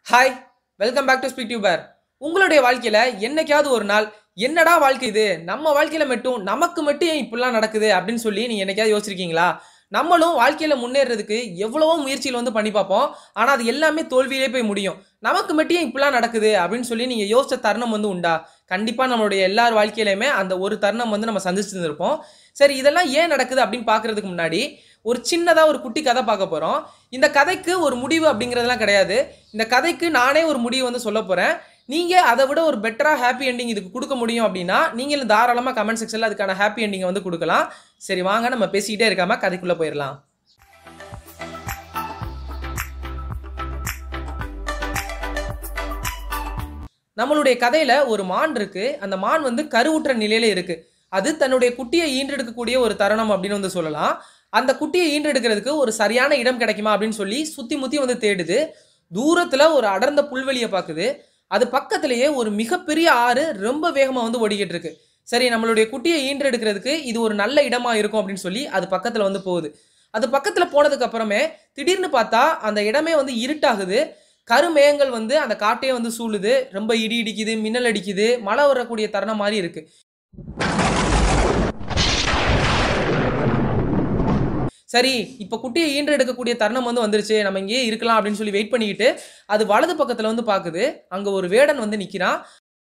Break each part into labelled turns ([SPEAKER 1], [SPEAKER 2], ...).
[SPEAKER 1] hi welcome back to Speak Tuber உங்களுடைய வாழ்க்கையில என்னைக்காவது ஒரு நாள் என்னடா வாழ்க்கை இது நம்ம வாழ்க்கையில மட்டும் நமக்கு மட்டும் ஏன் இப்படிலாம் நடக்குது அப்படின்னு சொல்லி நீங்க என்னைக்காவது யோசிச்சிருக்கீங்களா நம்மளும் வாழ்க்கையில முன்னேறதுக்கு எவ்வளவோ முயற்சிகள் வந்து பண்ணி பார்ப்போம் ஆனா அது எல்லாமே தோல்வியிலே போய் முடியும் நமக்கு மட்டும் ஏன் இப்படிலாம் நடக்குது அப்படின்னு சொல்லி நீங்க யோசிச்ச தருணம் வந்து உண்டா கண்டிப்பா நம்மளுடைய எல்லார் வாழ்க்கையிலுமே அந்த ஒரு தருணம் வந்து நம்ம சந்திச்சிருந்திருப்போம் சரி இதெல்லாம் ஏன் நடக்குது அப்படின்னு பார்க்கறதுக்கு முன்னாடி ஒரு சின்னதாக ஒரு குட்டி கதை பார்க்க போகிறோம் இந்த கதைக்கு ஒரு முடிவு அப்படிங்கிறதுலாம் கிடையாது இந்த கதைக்கு நானே ஒரு முடிவு வந்து சொல்ல போகிறேன் நீங்கள் அதை விட ஒரு பெட்டராக ஹாப்பி எண்டிங் இதுக்கு கொடுக்க முடியும் அப்படின்னா நீங்களும் தாராளமாக கமெண்ட் செக்ஷனில் அதுக்கான ஹாப்பி எண்டிங்கை வந்து கொடுக்கலாம் சரி வாங்க நம்ம பேசிக்கிட்டே இருக்காம கதைக்குள்ளே போயிடலாம் நம்மளுடைய கதையில ஒரு மான் இருக்கு அந்த மான் வந்து கருவுற்ற நிலையில இருக்கு அது தன்னுடைய குட்டியை ஈன்றெடுக்கக்கூடிய ஒரு தருணம் அப்படின்னு வந்து சொல்லலாம் அந்த குட்டியை ஈன்றெடுக்கிறதுக்கு ஒரு சரியான இடம் கிடைக்குமா அப்படின்னு சொல்லி சுத்தி முத்தி வந்து தேடுது தூரத்துல ஒரு அடர்ந்த புல்வெளியை பார்க்குது அது பக்கத்திலேயே ஒரு மிகப்பெரிய ஆறு ரொம்ப வேகமா வந்து ஓடிக்கிட்டு இருக்கு சரி நம்மளுடைய குட்டியை ஈன்றெடுக்கிறதுக்கு இது ஒரு நல்ல இடமா இருக்கும் அப்படின்னு சொல்லி அது பக்கத்துல வந்து போகுது அது பக்கத்துல போனதுக்கு அப்புறமே திடீர்னு பார்த்தா அந்த இடமே வந்து இருட்டாகுது கருமேகங்கள் வந்து அந்த காட்டையே வந்து சூழுது ரொம்ப இடி இடிக்குது மின்னல் அடிக்குது மழை வரக்கூடிய தருணம் மாதிரி இருக்கு சரி இப்போ குட்டியை ஈன்று எடுக்கக்கூடிய தருணம் வந்து வந்துருச்சு நம்ம இங்கேயே இருக்கலாம் அப்படின்னு சொல்லி வெயிட் பண்ணிக்கிட்டு அது வலது பக்கத்துல வந்து பாக்குது அங்க ஒரு வேடன் வந்து நிக்கிறான்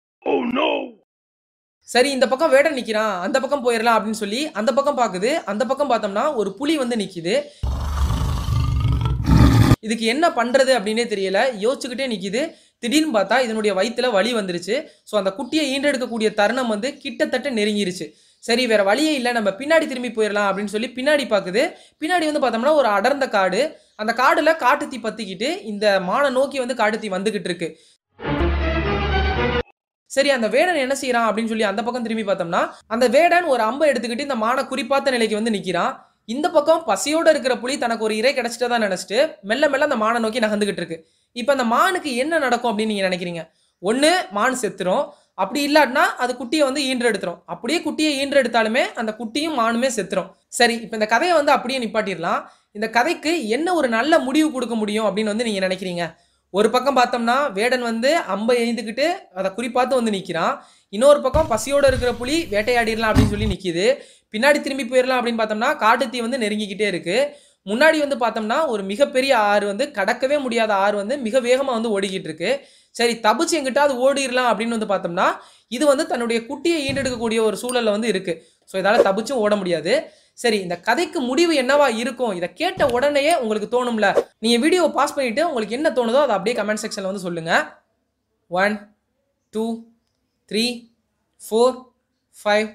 [SPEAKER 1] சரி இந்த பக்கம் வேடன் நிக்கிறான் அந்த பக்கம் போயிடலாம் அப்படின்னு சொல்லி அந்த பக்கம் பாக்குது அந்த பக்கம் பார்த்தோம்னா ஒரு புலி வந்து நிக்குது இதுக்கு என்ன பண்றது அப்படின்னே தெரியல யோசிச்சுக்கிட்டே நிக்குது திடீர்னு பார்த்தா இதனுடைய வயித்துல வலி வந்துருச்சு ஸோ அந்த குட்டியை ஈன்றெடுக்கக்கூடிய தருணம் வந்து கிட்டத்தட்ட நெருங்கிருச்சு சரி வேற வழியே இல்லை நம்ம பின்னாடி திரும்பி போயிடலாம் அப்படின்னு சொல்லி பின்னாடி பார்க்குது பின்னாடி வந்து பார்த்தோம்னா ஒரு அடர்ந்த காடு அந்த காடுல காட்டுத்தீ பத்திக்கிட்டு இந்த மானை நோக்கி வந்து காட்டுத்தீ வந்துகிட்டு இருக்கு சரி அந்த வேடன் என்ன செய்யறான் அப்படின்னு சொல்லி அந்த பக்கம் திரும்பி பார்த்தோம்னா அந்த வேடன் ஒரு அம்பை எடுத்துக்கிட்டு இந்த மானை குறிப்பாத்த நிலைக்கு வந்து நிக்கிறான் இந்த பக்கம் பசியோட இருக்கிற புலி தனக்கு ஒரு இறை கிடைச்சிட்டதா நினைச்சிட்டு மெல்ல மெல்ல அந்த மானை நோக்கி நகர்ந்துகிட்டு இருக்கு இப்போ அந்த மானுக்கு என்ன நடக்கும் அப்படின்னு நீங்க நினைக்கிறீங்க ஒன்று மான் செத்துரும் அப்படி இல்லாட்டினா அது குட்டியை வந்து ஈன்று எடுத்துரும் அப்படியே குட்டியை ஈன்று எடுத்தாலுமே அந்த குட்டியும் மானுமே செத்துரும் சரி இப்போ இந்த கதையை வந்து அப்படியே நிப்பாட்டிடலாம் இந்த கதைக்கு என்ன ஒரு நல்ல முடிவு கொடுக்க முடியும் அப்படின்னு வந்து நீங்க நினைக்கிறீங்க ஒரு பக்கம் பார்த்தோம்னா வேடன் வந்து அம்பை எழுந்துக்கிட்டு அதை குறிப்பாத்து வந்து நிற்கிறான் இன்னொரு பக்கம் பசியோட இருக்கிற புலி வேட்டையாடிடலாம் அப்படின்னு சொல்லி நிற்கிது பின்னாடி திரும்பி போயிடலாம் அப்படின்னு பார்த்தோம்னா காட்டுத்தீ வந்து நெருங்கிக்கிட்டே இருக்கு முன்னாடி வந்து பார்த்தோம்னா ஒரு மிகப்பெரிய ஆறு வந்து கடக்கவே முடியாத ஆறு வந்து மிக வேகமாக வந்து ஓடிக்கிட்டு இருக்கு சரி தப்பிச்சு எங்கிட்ட அது ஓடிடலாம் அப்படின்னு வந்து பார்த்தோம்னா இது வந்து தன்னுடைய குட்டியை ஈண்டெடுக்கக்கூடிய ஒரு சூழல்ல வந்து இருக்கு ஸோ இதால தப்பிச்சும் ஓட முடியாது சரி இந்த கதைக்கு முடிவு என்னவா இருக்கும் இதை கேட்ட உடனேயே உங்களுக்கு தோணும்ல நீங்க வீடியோவை பாஸ் பண்ணிட்டு உங்களுக்கு என்ன தோணுதோ அதை அப்படியே கமெண்ட் செக்ஷன்ல வந்து சொல்லுங்க one two three four five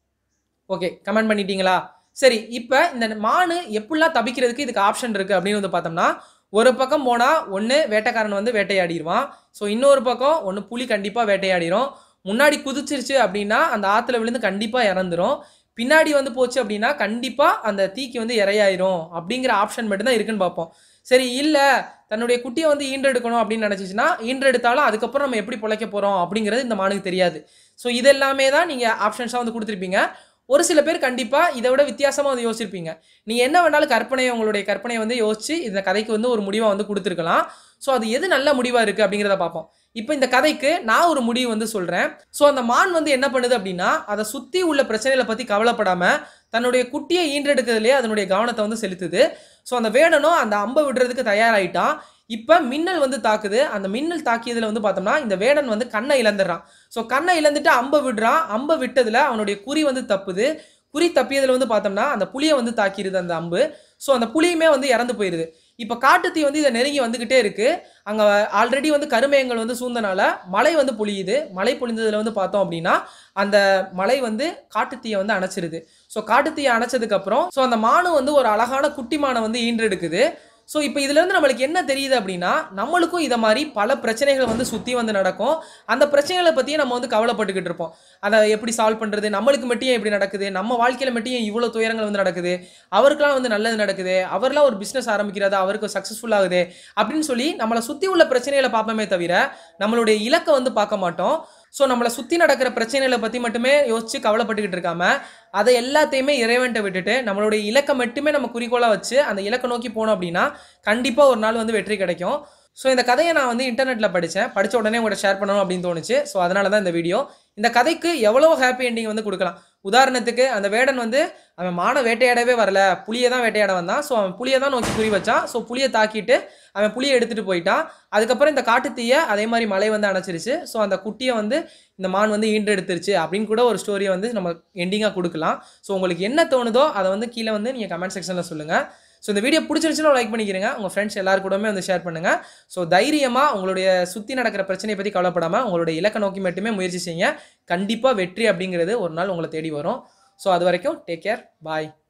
[SPEAKER 1] okay comment பண்ணிட்டீங்களா சரி இப்போ இந்த மானு எப்படிலாம் தப்பிக்கிறதுக்கு இதுக்கு ஆப்ஷன் இருக்குது அப்படின்னு வந்து பார்த்தோம்னா ஒரு பக்கம் போனால் ஒன்று வேட்டைக்காரன் வந்து வேட்டையாடிடுவான் ஸோ இன்னொரு பக்கம் ஒன்று புலி கண்டிப்பாக வேட்டையாடிரும் முன்னாடி குதிச்சிருச்சு அப்படின்னா அந்த ஆற்றுல விழுந்து கண்டிப்பாக இறந்துரும் பின்னாடி வந்து போச்சு அப்படின்னா கண்டிப்பாக அந்த தீக்கு வந்து இரையாயிரும் அப்படிங்கிற ஆப்ஷன் மட்டும்தான் இருக்குன்னு பார்ப்போம் சரி இல்லை தன்னுடைய குட்டியை வந்து ஈன்றெடுக்கணும் அப்படின்னு நினச்சிச்சுன்னா ஈன்றெடுத்தாலும் அதுக்கப்புறம் நம்ம எப்படி பிழைக்க போகிறோம் அப்படிங்கிறது இந்த மானுக்கு தெரியாது ஸோ இதெல்லாமே தான் நீங்கள் ஆப்ஷன்ஸாக வந்து கொடுத்துருப்பீங்க ஒரு சில பேர் கண்டிப்பாக இதை விட வித்தியாசமாக வந்து யோசிச்சிருப்பீங்க நீங்கள் என்ன வேணாலும் கற்பனையை உங்களுடைய கற்பனையை வந்து யோசிச்சு இந்த கதைக்கு வந்து ஒரு முடிவாக வந்து கொடுத்துருக்கலாம் ஸோ அது எது நல்ல முடிவாக இருக்குது அப்படிங்கிறத பார்ப்போம் இப்போ இந்த கதைக்கு நான் ஒரு முடிவு வந்து சொல்கிறேன் ஸோ அந்த மான் வந்து என்ன பண்ணுது அப்படின்னா அதை சுற்றி உள்ள பிரச்சனைகளை பற்றி கவலைப்படாமல் தன்னுடைய குட்டியை ஈன்றெடுக்கிறதுலேயே அதனுடைய கவனத்தை வந்து செலுத்துது ஸோ அந்த வேடனும் அந்த அம்பை விடுறதுக்கு தயாராயிட்டான் இப்போ மின்னல் வந்து தாக்குது அந்த மின்னல் தாக்கியதில் வந்து பார்த்தோம்னா இந்த வேடன் வந்து கண்ணை இழந்துடுறான் ஸோ கண்ணை இழந்துட்டு அம்பை விடுறான் அம்பை விட்டதில் அவனுடைய குறி வந்து தப்புது குறி தப்பியதில் வந்து பார்த்தோம்னா அந்த புளியை வந்து தாக்கிடுது அந்த அம்பு ஸோ அந்த புளியுமே வந்து இறந்து போயிடுது இப்போ காட்டுத்தீ வந்து இதை நெருங்கி வந்துக்கிட்டே இருக்கு அங்கே ஆல்ரெடி வந்து கருமேகங்கள் வந்து சூழ்ந்தனால மழை வந்து பொழியுது மழை பொழிந்ததில் வந்து பார்த்தோம் அப்படின்னா அந்த மழை வந்து காட்டுத்தீயை வந்து அணைச்சிருது ஸோ காட்டுத்தீயை அணைச்சதுக்கப்புறம் ஸோ அந்த மானு வந்து ஒரு அழகான குட்டி மானை வந்து ஈன்றெடுக்குது ஸோ இப்போ இதுலேருந்து நம்மளுக்கு என்ன தெரியுது அப்படின்னா நம்மளுக்கும் இதை மாதிரி பல பிரச்சனைகள் வந்து சுற்றி வந்து நடக்கும் அந்த பிரச்சனைகளை பற்றியே நம்ம வந்து கவலைப்பட்டுக்கிட்டு இருப்போம் அதை எப்படி சால்வ் பண்ணுறது நம்மளுக்கு மட்டும் ஏன் இப்படி நடக்குது நம்ம வாழ்க்கையில் மட்டும் ஏன் இவ்வளோ துயரங்கள் வந்து நடக்குது அவருக்கெல்லாம் வந்து நல்லது நடக்குது அவர்லாம் ஒரு பிஸ்னஸ் ஆரம்பிக்கிறது அவருக்கு சக்ஸஸ்ஃபுல் ஆகுது அப்படின்னு சொல்லி நம்மளை சுற்றி உள்ள பிரச்சனைகளை பார்ப்போமே தவிர நம்மளுடைய இலக்கை வந்து பார்க்க மாட்டோம் ஸோ நம்மளை சுற்றி நடக்கிற பிரச்சனைகளை பற்றி மட்டுமே யோசிச்சு கவலைப்பட்டுக்கிட்டு இருக்காம அதை எல்லாத்தையுமே இறைவன்ட்ட விட்டுட்டு நம்மளுடைய இலக்கை மட்டுமே நம்ம குறிக்கோளாக வச்சு அந்த இலக்கை நோக்கி போனோம் அப்படின்னா கண்டிப்பாக ஒரு நாள் வந்து வெற்றி கிடைக்கும் ஸோ இந்த கதையை நான் வந்து இன்டர்நெட்டில் படித்தேன் படித்த உடனே உங்கள்கிட்ட ஷேர் பண்ணணும் அப்படின்னு தோணுச்சு ஸோ அதனால தான் இந்த வீடியோ இந்த கதைக்கு எவ்வளோ ஹாப்பி எண்டிங் வந்து கொடுக்கலாம் உதாரணத்துக்கு அந்த வேடன் வந்து அவன் மான வேட்டையாடவே வரல புளியை தான் வேட்டையாட வந்தான் ஸோ அவன் புளியை தான் நோக்கி குறி வச்சான் ஸோ புளியை தாக்கிட்டு அவன் புளியை எடுத்துகிட்டு போயிட்டான் அதுக்கப்புறம் இந்த காட்டுத்தீய அதே மாதிரி மழை வந்து அணைச்சிருச்சு ஸோ அந்த குட்டியை வந்து இந்த மான் வந்து ஈண்டு எடுத்துருச்சு அப்படின்னு கூட ஒரு ஸ்டோரியை வந்து நம்ம எண்டிங்காக கொடுக்கலாம் ஸோ உங்களுக்கு என்ன தோணுதோ அதை வந்து கீழே வந்து நீங்கள் கமெண்ட் செக்ஷனில் சொல்லுங்கள் ஸோ இந்த வீடியோ பிடிச்சிருச்சுன்னா லைக் பண்ணிக்கிறீங்க உங்கள் ஃப்ரெண்ட்ஸ் எல்லாரு கூடமே வந்து ஷேர் பண்ணுங்கள் ஸோ தைரியமாக உங்களுடைய சுற்றி நடக்கிற பிரச்சனையை பற்றி கவலைப்படாமல் உங்களுடைய இலக்கை நோக்கி மட்டுமே முயற்சி செய்யுங்க கண்டிப்பாக வெற்றி அப்படிங்கிறது ஒரு நாள் உங்களை தேடி வரும் ஸோ அது வரைக்கும் டேக் கேர் பாய்